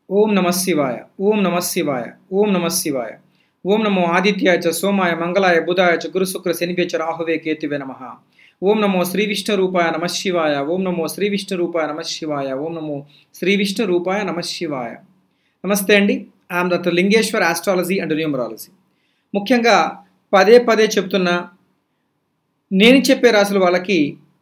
ఓం నమ శివాయ ఓం నమ శివాయ ఓం నమ శివాయ ఓం నమో ఆదిత్యాయ చ సోమాయ మంగళాయ బుధాయ చ గురు శుక్ర శనిభ్య చ రాహువే కేతువే నమ ఓం నమో శ్రీ విష్ణు రూపాయ నమ శివాయ ఓం నమో శ్రీ విష్ణు రూపాయ నమ శివాయ ఓం నమో శ్రీ విష్ణు రూపాయ నమ శివాయ నమస్తే అండి I'm doctor Lingeshwar astrology and numerology ముఖ్యంగా పదే పదే చెప్తున్నా నేను చెప్పే రాసుల వాళ్ళకి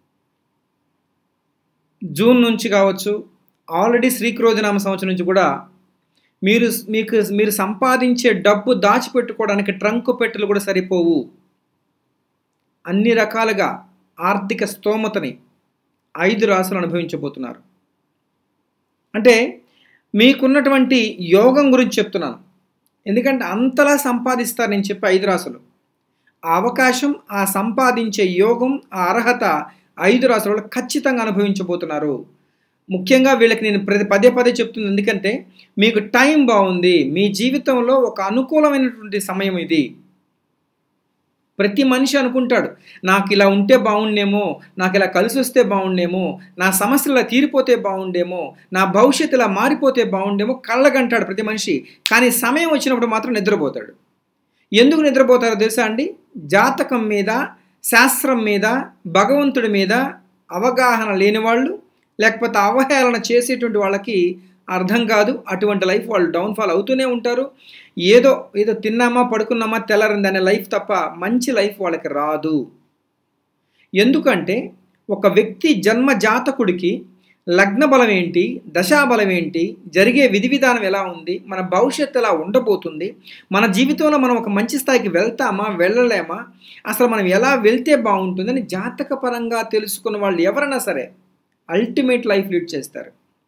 జూన్ నుంచి కావచ్చు ఆల్రెడీ శ్రీక్రోజనామ సంవత్సరం నుంచి కూడా మీరు మీకు మీరు సంపాదించే డబ్బు దాచిపెట్టుకోవడానికి ట్రంక్ పెట్టెలు కూడా సరిపోవు అన్ని రకాలుగా ఆర్థిక స్తోమతని ఐదు రాసులు అనుభవించబోతున్నారు అంటే మీకున్నటువంటి యోగం గురించి చెప్తున్నాను ఎందుకంటే అంతలా సంపాదిస్తారు నేను చెప్పే ఐదు రాసులు ఆ అవకాశం ఆ సంపాదించే యోగం ఆ అర్హత ఐదు రాసులలో ఖచ్చితంగా అనుభవించబోతున్నారు ముఖ్యంగా వీళ్ళకి నేను ప్రతి పదే పదే చెప్తుంది ఎందుకంటే మీకు టైం బాగుంది మీ జీవితంలో ఒక అనుకూలమైనటువంటి సమయం ఇది ప్రతి మనిషి అనుకుంటాడు నాకు ఇలా ఉంటే బాగుండేమో నాకు ఇలా కలిసి వస్తే బాగుండేమో నా సమస్యలు ఇలా తీరిపోతే బాగుండేమో నా భవిష్యత్తు ఇలా మారిపోతే బాగుండేమో కళ్ళగంటాడు ప్రతి మనిషి కానీ సమయం వచ్చినప్పుడు మాత్రం నిద్రపోతాడు ఎందుకు నిద్రపోతారో తెలుసా అండి జాతకం మీద శాస్త్రం మీద భగవంతుడి మీద అవగాహన లేని వాళ్ళు లేకపోతే అవహేళన చేసేటువంటి వాళ్ళకి అర్థం కాదు అటువంటి లైఫ్ వాళ్ళు డౌన్ఫాల్ అవుతూనే ఉంటారు ఏదో ఏదో తిన్నామా పడుకున్నామా తెల్లరింది అనే లైఫ్ తప్ప మంచి లైఫ్ వాళ్ళకి రాదు ఎందుకంటే ఒక వ్యక్తి జన్మ జాతకుడికి లగ్న బలం ఏంటి దశాబలం ఏంటి జరిగే విధి విధానం ఎలా ఉంది మన భవిష్యత్తు ఎలా ఉండబోతుంది మన జీవితంలో మనం ఒక మంచి స్థాయికి వెళ్తామా వెళ్ళలేమా అసలు మనం ఎలా వెళ్తే బాగుంటుందని జాతక పరంగా తెలుసుకున్న వాళ్ళు ఎవరైనా సరే అల్టిమేట్ లైఫ్ లీడ్ చేస్తారు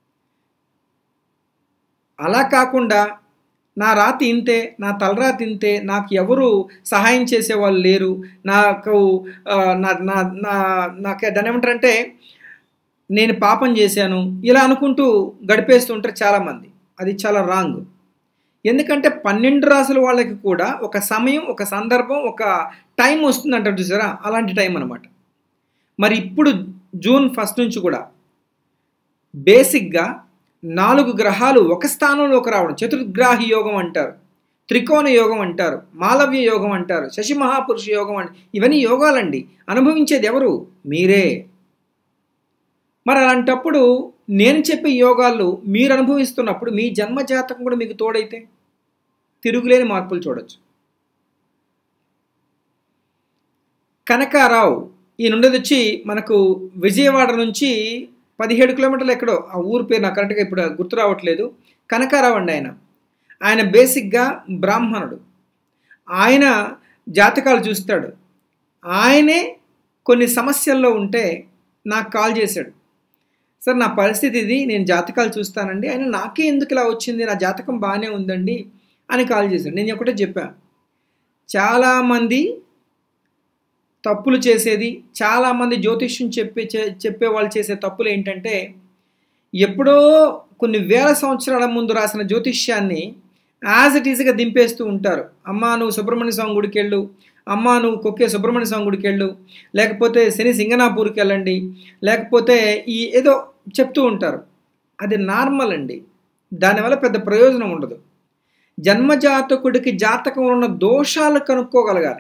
అలా కాకుండా నా రాతి ఇంతే నా తలరాతి ఇంతే నాకు ఎవరు సహాయం చేసేవాళ్ళు లేరు నాకు నా నా నా నాకు దాని ఏమంటారంటే నేను పాపం చేశాను ఇలా అనుకుంటూ గడిపేస్తుంటారు చాలామంది అది చాలా రాంగ్ ఎందుకంటే పన్నెండు రాసుల వాళ్ళకి కూడా ఒక సమయం ఒక సందర్భం ఒక టైం వస్తుందంటారు చూసారా అలాంటి టైం అనమాట మరి ఇప్పుడు జూన్ ఫస్ట్ నుంచి కూడా బేసిక్గా నాలుగు గ్రహాలు ఒక స్థానంలోకి రావడం చతుర్గ్రాహి యోగం అంటారు త్రికోణ యోగం అంటారు మాలవ్య యోగం అంటారు శశి మహాపురుష యోగం అంటారు ఇవన్నీ యోగాలండి అనుభవించేది ఎవరు మీరే మరి అలాంటప్పుడు నేను చెప్పే యోగాలు మీరు అనుభవిస్తున్నప్పుడు మీ జన్మ జాతకం కూడా మీకు తోడైతే తిరుగులేని మార్పులు చూడొచ్చు కనకారావు ఈ నుండేది వచ్చి మనకు విజయవాడ నుంచి పదిహేడు కిలోమీటర్లు ఎక్కడో ఆ ఊరు పేరు నాకు కరెక్ట్గా ఇప్పుడు గుర్తు రావట్లేదు కనకారావు అండి ఆయన ఆయన బేసిక్గా బ్రాహ్మణుడు ఆయన జాతకాలు చూస్తాడు ఆయనే కొన్ని సమస్యల్లో ఉంటే నాకు కాల్ చేశాడు సార్ నా పరిస్థితి ఇది నేను జాతకాలు చూస్తానండి ఆయన నాకే ఎందుకు ఇలా వచ్చింది నా జాతకం బాగానే ఉందండి అని కాల్ చేశాడు నేను ఒకటే చెప్పా చాలామంది తప్పులు చేసేది చాలామంది జ్యోతిష్యం చెప్పే చెప్పే వాళ్ళు చేసే తప్పులు ఏంటంటే ఎప్పుడో కొన్ని వేల సంవత్సరాల ముందు రాసిన జ్యోతిష్యాన్ని యాజ్ ఇట్ ఈజ్గా దింపేస్తూ ఉంటారు అమ్మా నువ్వు సుబ్రహ్మణ్య స్వామి గుడికి వెళ్ళు అమ్మా నువ్వు కొక్కే సుబ్రహ్మణ్య స్వామి గుడికి వెళ్ళు లేకపోతే శని సింగనాపూర్కి వెళ్ళండి లేకపోతే ఈ ఏదో చెప్తూ ఉంటారు అది నార్మల్ అండి దానివల్ల పెద్ద ప్రయోజనం ఉండదు జన్మజాతకుడికి జాతకంలో ఉన్న దోషాలు కనుక్కోగలగాలి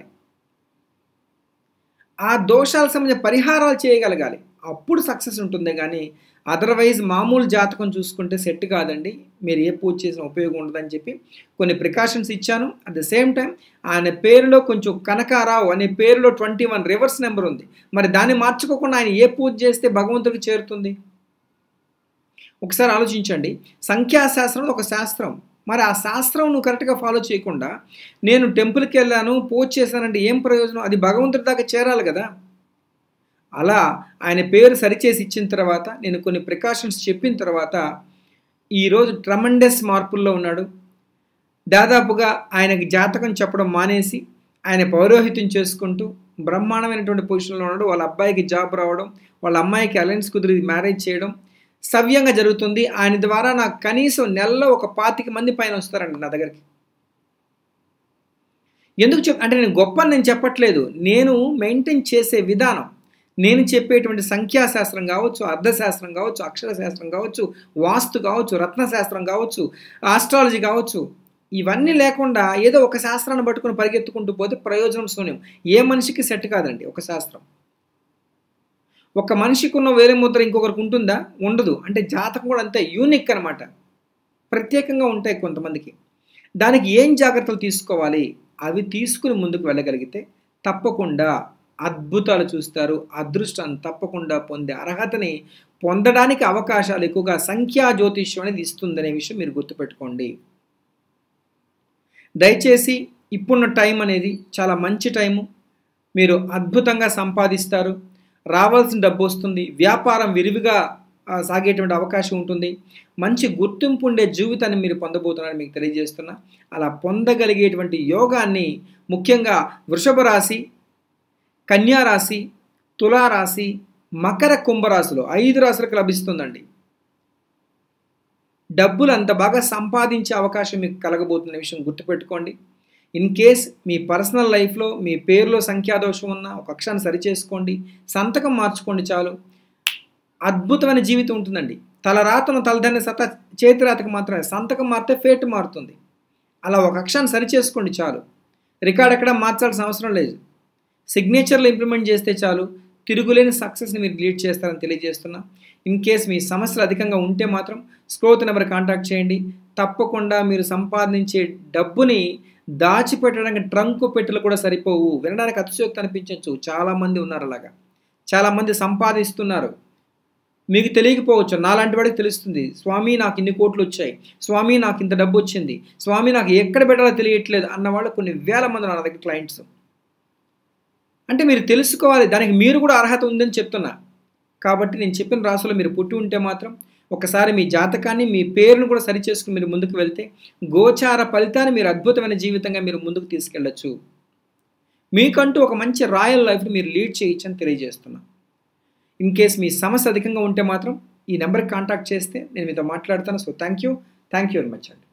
ఆ దోషాలకు సంబంధించిన పరిహారాలు చేయగలగాలి అప్పుడు సక్సెస్ ఉంటుంది కానీ అదర్వైజ్ మామూలు జాతకం చూసుకుంటే సెట్ కాదండి మీరు ఏ పూజ చేసిన ఉపయోగం ఉండదని చెప్పి కొన్ని ప్రికాషన్స్ ఇచ్చాను అట్ ద సేమ్ టైం ఆయన పేరులో కొంచెం కనకారావు అనే పేరులో ట్వంటీ వన్ రివర్స్ నెంబర్ ఉంది మరి దాన్ని మార్చుకోకుండా ఆయన ఏ పూజ చేస్తే భగవంతుడికి చేరుతుంది ఒకసారి ఆలోచించండి సంఖ్యాశాస్త్రం ఒక శాస్త్రం మరి ఆ శాస్త్రం నువ్వు కరెక్ట్గా ఫాలో చేయకుండా నేను టెంపుల్కి వెళ్ళాను పూజ చేశానంటే ఏం ప్రయోజనం అది భగవంతుడి దాకా చేరాలి కదా అలా ఆయన పేరు సరిచేసి ఇచ్చిన తర్వాత నేను కొన్ని ప్రికాషన్స్ చెప్పిన తర్వాత ఈరోజు ట్రమండస్ మార్పుల్లో ఉన్నాడు దాదాపుగా ఆయనకి జాతకం చెప్పడం మానేసి ఆయన పౌరోహిత్యం చేసుకుంటూ బ్రహ్మాండమైనటువంటి పొజిషన్లో ఉన్నాడు వాళ్ళ అబ్బాయికి జాబ్ రావడం వాళ్ళ అమ్మాయికి అలయన్స్ కుదిరి మ్యారేజ్ చేయడం సవ్యంగా జరుగుతుంది ఆయన ద్వారా నాకు కనీసం నెలలో ఒక పాతిక మంది పైన వస్తారండి నా దగ్గరికి ఎందుకు చెప్ అంటే నేను గొప్ప నేను చెప్పట్లేదు నేను మెయింటైన్ చేసే విధానం నేను చెప్పేటువంటి సంఖ్యాశాస్త్రం కావచ్చు అర్థశాస్త్రం కావచ్చు అక్షరశాస్త్రం కావచ్చు వాస్తు కావచ్చు రత్నశాస్త్రం కావచ్చు ఆస్ట్రాలజీ కావచ్చు ఇవన్నీ లేకుండా ఏదో ఒక శాస్త్రాన్ని పట్టుకుని పరిగెత్తుకుంటూ పోతే ప్రయోజనం శూన్యం ఏ మనిషికి సెట్ కాదండి ఒక శాస్త్రం ఒక మనిషికి ఉన్న వేరే ముద్ర ఇంకొకరికి ఉంటుందా ఉండదు అంటే జాతకం కూడా అంతే యూనిక్ అనమాట ప్రత్యేకంగా ఉంటాయి కొంతమందికి దానికి ఏం జాగ్రత్తలు తీసుకోవాలి అవి తీసుకుని ముందుకు వెళ్ళగలిగితే తప్పకుండా అద్భుతాలు చూస్తారు అదృష్టాన్ని తప్పకుండా పొందే అర్హతని పొందడానికి అవకాశాలు ఎక్కువగా సంఖ్యా జ్యోతిష్యం అనేది ఇస్తుందనే విషయం మీరు గుర్తుపెట్టుకోండి దయచేసి ఇప్పుడున్న టైం అనేది చాలా మంచి టైము మీరు అద్భుతంగా సంపాదిస్తారు రావాల్సిన డబ్బు వస్తుంది వ్యాపారం విరివిగా సాగేటువంటి అవకాశం ఉంటుంది మంచి గుర్తింపు ఉండే జీవితాన్ని మీరు పొందబోతున్నారని మీకు తెలియజేస్తున్నా అలా పొందగలిగేటువంటి యోగాన్ని ముఖ్యంగా వృషభ రాశి కన్యా రాశి తులారాశి మకర కుంభరాశిలో ఐదు రాశులకు లభిస్తుందండి డబ్బులు అంత బాగా సంపాదించే అవకాశం మీకు కలగబోతున్న విషయం గుర్తుపెట్టుకోండి ఇన్ కేస్ మీ పర్సనల్ లైఫ్లో మీ పేరులో సంఖ్యాదోషం ఉన్న ఒక అక్షరాన్ని సరిచేసుకోండి సంతకం మార్చుకోండి చాలు అద్భుతమైన జీవితం ఉంటుందండి తలరాతను తలదన్న సత చేతిరాతకు మాత్రమే సంతకం మారితే ఫేట్ మారుతుంది అలా ఒక అక్షరాన్ని సరిచేసుకోండి చాలు రికార్డ్ ఎక్కడ మార్చాల్సిన అవసరం లేదు సిగ్నేచర్లు ఇంప్లిమెంట్ చేస్తే చాలు తిరుగులేని సక్సెస్ని మీరు లీడ్ చేస్తారని తెలియజేస్తున్నా ఇన్ కేస్ మీ సమస్యలు అధికంగా ఉంటే మాత్రం స్క్రోత్ నెంబర్ కాంటాక్ట్ చేయండి తప్పకుండా మీరు సంపాదించే డబ్బుని దాచిపెట్టడానికి ట్రంకు పెట్టెలు కూడా సరిపోవు వినడానికి అతిశయోక్తి అనిపించవచ్చు చాలామంది ఉన్నారు అలాగా చాలామంది సంపాదిస్తున్నారు మీకు తెలియకపోవచ్చు నాలాంటి వాడికి తెలుస్తుంది స్వామి నాకు ఇన్ని కోట్లు వచ్చాయి స్వామి నాకు ఇంత డబ్బు వచ్చింది స్వామి నాకు ఎక్కడ పెట్టాలో తెలియట్లేదు అన్న వాళ్ళు కొన్ని వేల మంది నా దగ్గర క్లయింట్స్ అంటే మీరు తెలుసుకోవాలి దానికి మీరు కూడా అర్హత ఉందని చెప్తున్నా కాబట్టి నేను చెప్పిన రాసులో మీరు పుట్టి ఉంటే మాత్రం ఒకసారి మీ జాతకాన్ని మీ పేరును కూడా సరిచేసుకుని మీరు ముందుకు వెళ్తే గోచార ఫలితాన్ని మీరు అద్భుతమైన జీవితంగా మీరు ముందుకు తీసుకెళ్ళచ్చు మీకంటూ ఒక మంచి రాయల్ లైఫ్ని మీరు లీడ్ చేయొచ్చు అని తెలియజేస్తున్నా ఇన్ కేస్ మీ సమస్య అధికంగా ఉంటే మాత్రం ఈ నెంబర్కి కాంటాక్ట్ చేస్తే నేను మీతో మాట్లాడతాను so thank you thank you very much అండి